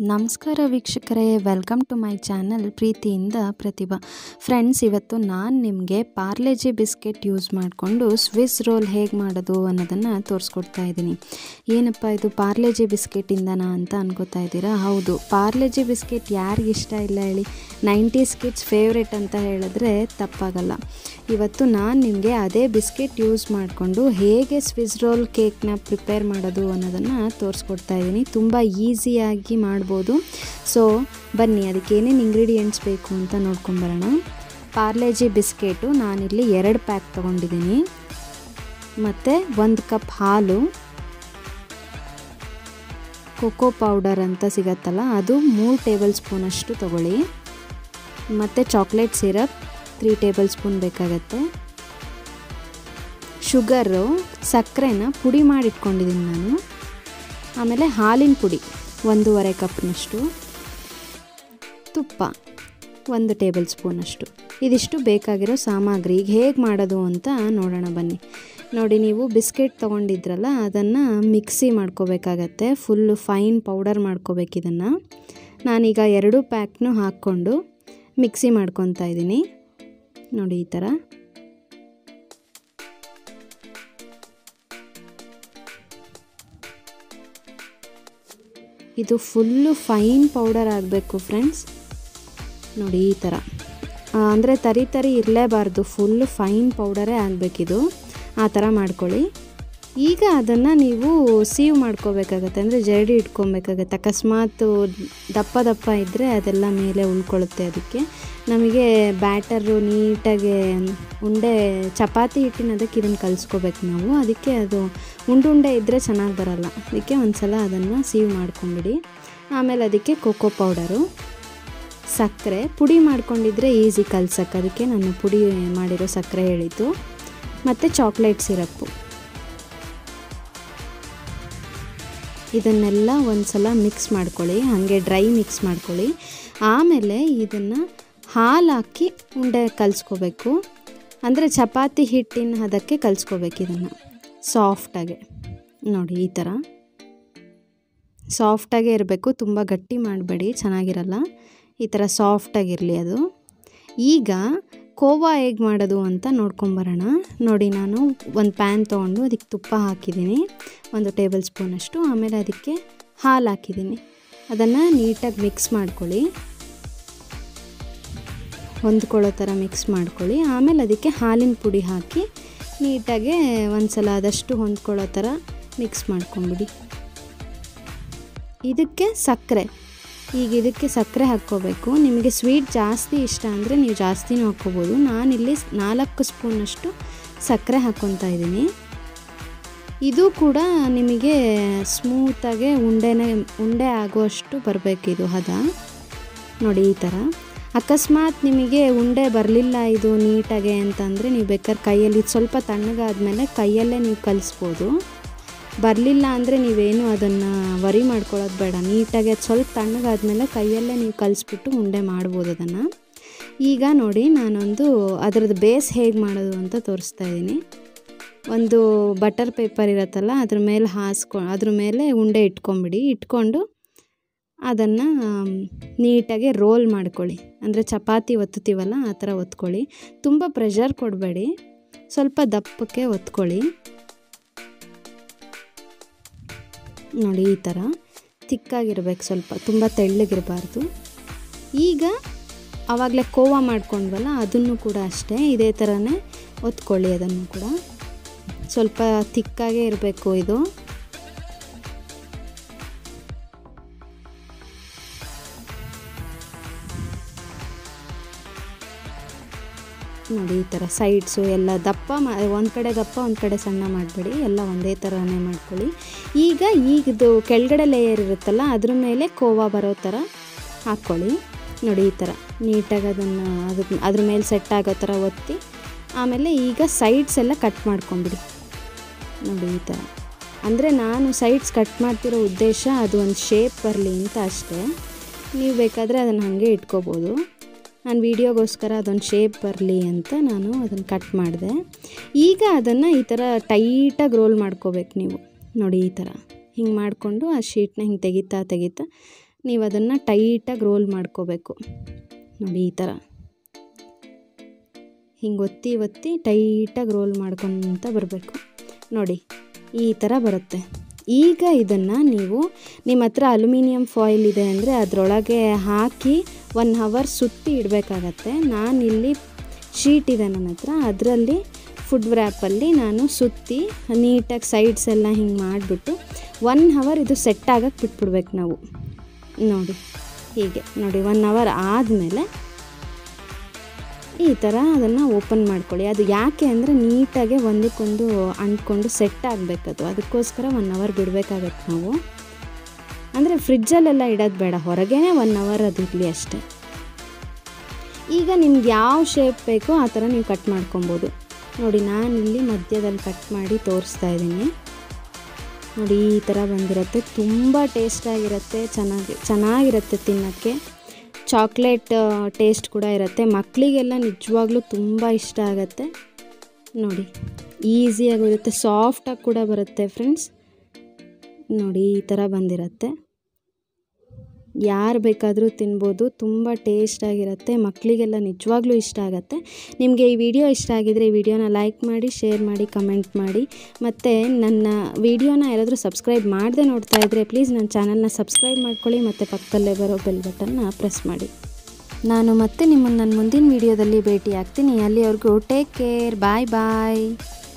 ನಮಸ್ಕಾರ ವೀಕ್ಷಕರೇ welcome to my channel ಪ್ರೀತಿಯಿಂದ ಪ್ರತಿಭಾ ಫ್ರೆಂಡ್ಸ್ ಇವತ್ತು ನಾನು ನಿಮಗೆ ಪಾರ್ಲೆಜಿ ಬಿಸ್ಕೆಟ್ ಯೂಸ್ ಮಾಡಿಕೊಂಡು ಸ್ವಿಸ್ ರೋಲ್ ಹೇಗೆ ಮಾಡೋದು ಅನ್ನೋದನ್ನು ತೋರಿಸ್ಕೊಡ್ತಾ ಇದ್ದೀನಿ ಏನಪ್ಪ ಇದು ಪಾರ್ಲೆಜಿ ಬಿಸ್ಕೆಟಿಂದನಾ ಅಂತ ಅನ್ಕೋತಾ ಇದ್ದೀರಾ ಹೌದು ಪಾರ್ಲೆಜಿ ಬಿಸ್ಕೆಟ್ ಯಾರಿಗೆ ಇಷ್ಟ ಇಲ್ಲ ಹೇಳಿ ನೈಂಟೀಸ್ ಕಿಡ್ಸ್ ಫೇವ್ರೆಟ್ ಅಂತ ಹೇಳಿದ್ರೆ ತಪ್ಪಾಗಲ್ಲ ಇವತ್ತು ನಾನು ನಿಮಗೆ ಅದೇ ಬಿಸ್ಕೆಟ್ ಯೂಸ್ ಮಾಡಿಕೊಂಡು ಹೇಗೆ ಸ್ವಿಸ್ ರೋಲ್ ಕೇಕ್ನ ಪ್ರಿಪೇರ್ ಮಾಡೋದು ಅನ್ನೋದನ್ನು ತೋರಿಸ್ಕೊಡ್ತಾ ಇದ್ದೀನಿ ತುಂಬ ಈಸಿಯಾಗಿ ಮಾಡ್ಬೋದು ಸೊ ಬನ್ನಿ ಅದಕ್ಕೆ ಏನೇನು ಇಂಗ್ರೀಡಿಯೆಂಟ್ಸ್ ಬೇಕು ಅಂತ ನೋಡ್ಕೊಂಬರೋಣ ಪಾರ್ಲೆಜಿ ಬಿಸ್ಕೆಟು ನಾನಿಲ್ಲಿ ಎರಡು ಪ್ಯಾಕ್ ತೊಗೊಂಡಿದ್ದೀನಿ ಮತ್ತು ಒಂದು ಕಪ್ ಹಾಲು ಕೊಕೋ ಪೌಡರ್ ಅಂತ ಸಿಗತ್ತಲ್ಲ ಅದು ಮೂರು ಟೇಬಲ್ ಸ್ಪೂನಷ್ಟು ತೊಗೊಳ್ಳಿ ಮತ್ತು chocolate syrup three tablespoon ಬೇಕಾಗತ್ತೆ ಶುಗರು ಸಕ್ಕರೆನ ಪುಡಿ ಮಾಡಿ ಇಟ್ಕೊಂಡಿದ್ದೀನಿ ನಾನು ಆಮೇಲೆ ಹಾಲಿನ ಪುಡಿ ಒಂದೂವರೆ ಕಪ್ನಷ್ಟು ತುಪ್ಪ ಒಂದು ಟೇಬಲ್ ಸ್ಪೂನಷ್ಟು ಇದಿಷ್ಟು ಬೇಕಾಗಿರೋ ಸಾಮಗ್ರಿ ಈಗ ಹೇಗೆ ಮಾಡೋದು ಅಂತ ನೋಡೋಣ ಬನ್ನಿ ನೋಡಿ ನೀವು ಬಿಸ್ಕೆಟ್ ತೊಗೊಂಡಿದ್ರಲ್ಲ ಅದನ್ನು ಮಿಕ್ಸಿ ಮಾಡ್ಕೋಬೇಕಾಗತ್ತೆ ಫುಲ್ಲು ಫೈನ್ ಪೌಡರ್ ಮಾಡ್ಕೋಬೇಕು ಇದನ್ನು ನಾನೀಗ ಎರಡು ಪ್ಯಾಕ್ನು ಹಾಕ್ಕೊಂಡು ಮಿಕ್ಸಿ ಮಾಡ್ಕೊತಾ ಇದ್ದೀನಿ ನೋಡಿ ಈ ಥರ ಇದು ಫುಲ್ಲು ಫೈನ್ ಪೌಡರ್ ಆಗಬೇಕು ಫ್ರೆಂಡ್ಸ್ ನೋಡಿ ಈ ಥರ ಅಂದರೆ ತರಿ ತರಿ ಇರಲೇಬಾರ್ದು ಫುಲ್ಲು ಫೈನ್ ಪೌಡರೇ ಆಗಬೇಕಿದು ಆ ಥರ ಮಾಡ್ಕೊಳ್ಳಿ ಈಗ ಅದನ್ನು ನೀವು ಸೀವ್ ಮಾಡ್ಕೋಬೇಕಾಗತ್ತೆ ಅಂದರೆ ಜರಡಿ ಇಟ್ಕೊಬೇಕಾಗತ್ತೆ ಅಕಸ್ಮಾತ್ ದಪ್ಪ ದಪ್ಪ ಇದ್ದರೆ ಅದೆಲ್ಲ ಮೇಲೆ ಉಳ್ಕೊಳ್ಳುತ್ತೆ ಅದಕ್ಕೆ ನಮಗೆ ಬ್ಯಾಟರು ನೀಟಾಗಿ ಉಂಡೆ ಚಪಾತಿ ಹಿಟ್ಟಿನ ಅದಕ್ಕೆ ಇದನ್ನು ಕಲಿಸ್ಕೋಬೇಕು ನಾವು ಅದಕ್ಕೆ ಅದು ಉಂಡುಂಡೆ ಇದ್ದರೆ ಚೆನ್ನಾಗಿ ಬರಲ್ಲ ಅದಕ್ಕೆ ಒಂದು ಸಲ ಅದನ್ನು ಸೀವ್ ಮಾಡ್ಕೊಂಬಿಡಿ ಆಮೇಲೆ ಅದಕ್ಕೆ ಕೋಕೋ ಪೌಡರು ಸಕ್ಕರೆ ಪುಡಿ ಮಾಡ್ಕೊಂಡಿದ್ರೆ ಈಸಿ ಕಲ್ಸಕ್ಕೆ ಅದಕ್ಕೆ ನಾನು ಪುಡಿ ಮಾಡಿರೋ ಸಕ್ಕರೆ ಹೇಳಿದ್ದು ಮತ್ತು ಚಾಕ್ಲೇಟ್ ಸಿರಪ್ಪು ಇದನ್ನೆಲ್ಲ ಒಂದು ಸಲ ಮಿಕ್ಸ್ ಮಾಡ್ಕೊಳ್ಳಿ ಹಾಗೆ ಡ್ರೈ ಮಿಕ್ಸ್ ಮಾಡ್ಕೊಳ್ಳಿ ಆಮೇಲೆ ಇದನ್ನು ಹಾಲು ಹಾಕಿ ಉಂಡೆ ಕಲಿಸ್ಕೋಬೇಕು ಅಂದರೆ ಚಪಾತಿ ಹಿಟ್ಟಿನ ಹದಕ್ಕೆ ಕಲಿಸ್ಕೋಬೇಕು ಇದನ್ನು ಸಾಫ್ಟಾಗೆ ನೋಡಿ ಈ ಥರ ಸಾಫ್ಟಾಗೇ ಇರಬೇಕು ತುಂಬ ಗಟ್ಟಿ ಮಾಡಬೇಡಿ ಚೆನ್ನಾಗಿರಲ್ಲ ಈ ಥರ ಸಾಫ್ಟಾಗಿರಲಿ ಅದು ಈಗ ಕೋವಾ ಹೇಗೆ ಮಾಡೋದು ಅಂತ ನೋಡ್ಕೊಂಬರೋಣ ನೋಡಿ ನಾನು ಒಂದು ಪ್ಯಾನ್ ತೊಗೊಂಡು ಅದಕ್ಕೆ ತುಪ್ಪ ಹಾಕಿದ್ದೀನಿ ಒಂದು ಟೇಬಲ್ ಸ್ಪೂನಷ್ಟು ಆಮೇಲೆ ಅದಕ್ಕೆ ಹಾಲು ಹಾಕಿದ್ದೀನಿ ಅದನ್ನು ನೀಟಾಗಿ ಮಿಕ್ಸ್ ಮಾಡ್ಕೊಳ್ಳಿ ಹೊಂದ್ಕೊಳ್ಳೋ ಥರ ಮಿಕ್ಸ್ ಮಾಡ್ಕೊಳ್ಳಿ ಆಮೇಲೆ ಅದಕ್ಕೆ ಹಾಲಿನ ಪುಡಿ ಹಾಕಿ ನೀಟಾಗೆ ಒಂದು ಸಲ ಆದಷ್ಟು ಹೊಂದ್ಕೊಳ್ಳೋ ಥರ ಮಿಕ್ಸ್ ಮಾಡ್ಕೊಂಬಿಡಿ ಇದಕ್ಕೆ ಸಕ್ಕರೆ ಈಗ ಇದಕ್ಕೆ ಸಕ್ಕರೆ ಹಾಕ್ಕೋಬೇಕು ನಿಮಗೆ ಸ್ವೀಟ್ ಜಾಸ್ತಿ ಇಷ್ಟ ಅಂದರೆ ನೀವು ಜಾಸ್ತಿನೂ ಹಾಕ್ಕೋಬೋದು ನಾನಿಲ್ಲಿ ನಾಲ್ಕು ಸ್ಪೂನಷ್ಟು ಸಕ್ಕರೆ ಹಾಕ್ಕೊತಾ ಇದ್ದೀನಿ ಇದು ಕೂಡ ನಿಮಗೆ ಸ್ಮೂತಾಗೆ ಉಂಡೆನೇ ಉಂಡೆ ಆಗುವಷ್ಟು ಬರಬೇಕಿದು ಹದ ನೋಡಿ ಈ ಥರ ಅಕಸ್ಮಾತ್ ನಿಮಗೆ ಉಂಡೆ ಬರಲಿಲ್ಲ ಇದು ನೀಟಾಗೆ ಅಂತಂದರೆ ನೀವು ಬೇಕಾದ್ರೆ ಕೈಯಲ್ಲಿ ಸ್ವಲ್ಪ ತಣ್ಣಗಾದ್ಮೇಲೆ ಕೈಯಲ್ಲೇ ನೀವು ಕಲಿಸ್ಬೋದು ಬರಲಿಲ್ಲ ಅಂದರೆ ನೀವೇನು ಅದನ್ನು ವರಿ ಮಾಡ್ಕೊಳ್ಳೋದು ಬೇಡ ನೀಟಾಗಿ ಅದು ಸ್ವಲ್ಪ ತಣ್ಣಗಾದ್ಮೇಲೆ ಕೈಯಲ್ಲೇ ನೀವು ಕಲಿಸ್ಬಿಟ್ಟು ಉಂಡೆ ಮಾಡ್ಬೋದು ಅದನ್ನು ಈಗ ನೋಡಿ ನಾನೊಂದು ಅದರದ್ದು ಬೇಸ್ ಹೇಗೆ ಮಾಡೋದು ಅಂತ ತೋರಿಸ್ತಾ ಇದ್ದೀನಿ ಒಂದು ಬಟರ್ ಪೇಪರ್ ಇರುತ್ತಲ್ಲ ಅದ್ರ ಮೇಲೆ ಹಾಸ್ಕೊ ಅದ್ರ ಮೇಲೆ ಉಂಡೆ ಇಟ್ಕೊಂಬಿಡಿ ಇಟ್ಕೊಂಡು ಅದನ್ನು ನೀಟಾಗಿ ರೋಲ್ ಮಾಡ್ಕೊಳ್ಳಿ ಅಂದರೆ ಚಪಾತಿ ಒತ್ತುತ್ತೀವಲ್ಲ ಆ ಥರ ಒತ್ಕೊಳ್ಳಿ ತುಂಬ ಪ್ರೆಷರ್ ಕೊಡಬೇಡಿ ಸ್ವಲ್ಪ ದಪ್ಪಕ್ಕೆ ಒತ್ಕೊಳ್ಳಿ ನೋಡಿ ಈ ಥರ ತಿಕ್ಕಾಗಿರ್ಬೇಕು ಸ್ವಲ್ಪ ತುಂಬ ತೆಳ್ಳಗಿರಬಾರ್ದು ಈಗ ಆವಾಗಲೇ ಕೋವಾ ಮಾಡ್ಕೊಂಡ್ವಲ್ಲ ಅದನ್ನು ಕೂಡ ಅಷ್ಟೇ ಇದೇ ಥರನೇ ಒತ್ಕೊಳ್ಳಿ ಅದನ್ನು ಕೂಡ ಸ್ವಲ್ಪ ತಿಕ್ಕಾಗೇ ಇರಬೇಕು ಇದು ನೋಡಿ ಈ ಥರ ಸೈಡ್ಸು ಎಲ್ಲ ದಪ್ಪ ಮಾ ಒಂದು ಕಡೆ ದಪ್ಪ ಒಂದು ಕಡೆ ಸಣ್ಣ ಮಾಡಬೇಡಿ ಎಲ್ಲ ಒಂದೇ ಥರನೇ ಮಾಡ್ಕೊಳ್ಳಿ ಈಗ ಈಗಿದು ಕೆಳಗಡೆ ಲೇಯರ್ ಇರುತ್ತಲ್ಲ ಅದ್ರ ಮೇಲೆ ಕೋವಾ ಬರೋ ಥರ ಹಾಕ್ಕೊಳ್ಳಿ ನೋಡಿ ಈ ಥರ ನೀಟಾಗಿ ಅದನ್ನು ಅದ್ರ ಅದ್ರ ಮೇಲೆ ಸೆಟ್ ಆಗೋ ಥರ ಒತ್ತಿ ಆಮೇಲೆ ಈಗ ಸೈಡ್ಸ್ ಎಲ್ಲ ಕಟ್ ಮಾಡ್ಕೊಂಬಿಡಿ ನೋಡಿ ಈ ಥರ ಅಂದರೆ ನಾನು ಸೈಡ್ಸ್ ಕಟ್ ಮಾಡ್ತಿರೋ ಉದ್ದೇಶ ಅದು ಒಂದು ಶೇಪ್ ಬರಲಿ ಅಂತ ಅಷ್ಟೇ ನೀವು ಬೇಕಾದರೆ ಅದನ್ನು ಹಾಗೆ ಇಟ್ಕೋಬೋದು ನಾನು ವೀಡಿಯೋಗೋಸ್ಕರ ಅದೊಂದು ಶೇಪ್ ಬರಲಿ ಅಂತ ನಾನು ಅದನ್ನು ಕಟ್ ಮಾಡಿದೆ ಈಗ ಅದನ್ನು ಈ ಥರ ಟೈಟಾಗಿ ರೋಲ್ ಮಾಡ್ಕೋಬೇಕು ನೀವು ನೋಡಿ ಈ ಥರ ಹಿಂಗೆ ಮಾಡಿಕೊಂಡು ಆ ಶೀಟ್ನ ಹಿಂಗೆ ತೆಗಿತಾ ತೆಗಿತಾ ನೀವು ಅದನ್ನು ಟೈಟಾಗಿ ರೋಲ್ ಮಾಡ್ಕೋಬೇಕು ನೋಡಿ ಈ ಥರ ಹಿಂಗೆ ಒತ್ತಿ ಒತ್ತಿ ಟೈಟಾಗಿ ರೋಲ್ ಮಾಡ್ಕೊತ ಬರಬೇಕು ನೋಡಿ ಈ ಥರ ಬರುತ್ತೆ ಈಗ ಇದನ್ನು ನೀವು ನಿಮ್ಮ ಹತ್ರ ಅಲ್ಯೂಮಿನಿಯಂ ಫಾಯಿಲ್ ಇದೆ ಅಂದರೆ ಅದರೊಳಗೆ ಹಾಕಿ ಒನ್ ಹವರ್ ಸುತ್ತಿ ಇಡಬೇಕಾಗತ್ತೆ ನಾನಿಲ್ಲಿ ಶೀಟ್ ಇದೆ ನನ್ನ ಹತ್ರ ಅದರಲ್ಲಿ ಫುಡ್ ವ್ರ್ಯಾಪಲ್ಲಿ ನಾನು ಸುತ್ತಿ ನೀಟಾಗಿ ಸೈಡ್ಸ್ ಎಲ್ಲ ಹಿಂಗೆ ಮಾಡಿಬಿಟ್ಟು ಒನ್ ಹವರ್ ಇದು ಸೆಟ್ ಆಗಕ್ಕೆ ಬಿಟ್ಬಿಡ್ಬೇಕು ನಾವು ನೋಡಿ ಹೀಗೆ ನೋಡಿ ಒನ್ ಅವರ್ ಆದಮೇಲೆ ಈ ಥರ ಅದನ್ನು ಓಪನ್ ಮಾಡ್ಕೊಳ್ಳಿ ಅದು ಯಾಕೆ ಅಂದರೆ ನೀಟಾಗಿ ಒಂದಕ್ಕೊಂದು ಅಂಟ್ಕೊಂಡು ಸೆಟ್ ಆಗಬೇಕದು ಅದಕ್ಕೋಸ್ಕರ ಒನ್ ಅವರ್ ಬಿಡಬೇಕಾಗತ್ತೆ ನಾವು ಅಂದರೆ ಫ್ರಿಜ್ಜಲ್ಲೆಲ್ಲ ಇಡೋದು ಬೇಡ ಹೊರಗೇ ಒನ್ ಅವರ್ ಅದು ಇರಲಿ ಅಷ್ಟೇ ಈಗ ನಿಮ್ಗೆ ಯಾವ ಶೇಪ್ ಬೇಕೋ ಆ ಥರ ನೀವು ಕಟ್ ಮಾಡ್ಕೊಬೋದು ನೋಡಿ ನಾನಿಲ್ಲಿ ಮಧ್ಯದಲ್ಲಿ ಕಟ್ ಮಾಡಿ ತೋರಿಸ್ತಾ ಇದ್ದೀನಿ ನೋಡಿ ಈ ಥರ ಬಂದಿರುತ್ತೆ ತುಂಬ ಟೇಸ್ಟಾಗಿರುತ್ತೆ ಚೆನ್ನಾಗಿ ಚೆನ್ನಾಗಿರುತ್ತೆ ತಿನ್ನೋಕ್ಕೆ ಚಾಕ್ಲೇಟ್ ಟೇಸ್ಟ್ ಕೂಡ ಇರುತ್ತೆ ಮಕ್ಕಳಿಗೆಲ್ಲ ನಿಜವಾಗ್ಲೂ ತುಂಬ ಇಷ್ಟ ಆಗುತ್ತೆ ನೋಡಿ ಈಸಿಯಾಗಿರುತ್ತೆ ಸಾಫ್ಟಾಗಿ ಕೂಡ ಬರುತ್ತೆ ಫ್ರೆಂಡ್ಸ್ ನೋಡಿ ಈ ಥರ ಬಂದಿರುತ್ತೆ ಯಾರು ಬೇಕಾದರೂ ತಿನ್ಬೋದು ತುಂಬ ಟೇಸ್ಟಾಗಿರುತ್ತೆ ಮಕ್ಕಳಿಗೆಲ್ಲ ನಿಜವಾಗ್ಲೂ ಇಷ್ಟ ಆಗುತ್ತೆ ನಿಮಗೆ ಈ ವಿಡಿಯೋ ಇಷ್ಟ ಆಗಿದರೆ ಈ ವಿಡಿಯೋನ ಲೈಕ್ ಮಾಡಿ ಶೇರ್ ಮಾಡಿ ಕಮೆಂಟ್ ಮಾಡಿ ಮತ್ತು ನನ್ನ ವಿಡಿಯೋನ ಯಾರಾದರೂ ಸಬ್ಸ್ಕ್ರೈಬ್ ಮಾಡದೆ ನೋಡ್ತಾ ಇದ್ದರೆ ಪ್ಲೀಸ್ ನನ್ನ ಚಾನಲ್ನ ಸಬ್ಸ್ಕ್ರೈಬ್ ಮಾಡ್ಕೊಳ್ಳಿ ಮತ್ತು ಪಕ್ಕದಲ್ಲೇ ಬರೋ ಬೆಲ್ ಬಟನ್ನ ಪ್ರೆಸ್ ಮಾಡಿ ನಾನು ಮತ್ತೆ ನಿಮ್ಮನ್ನು ನನ್ನ ಮುಂದಿನ ವಿಡಿಯೋದಲ್ಲಿ ಭೇಟಿ ಆಗ್ತೀನಿ ಅಲ್ಲಿವರೆಗೂ ಟೇಕ್ ಕೇರ್ ಬಾಯ್ ಬಾಯ್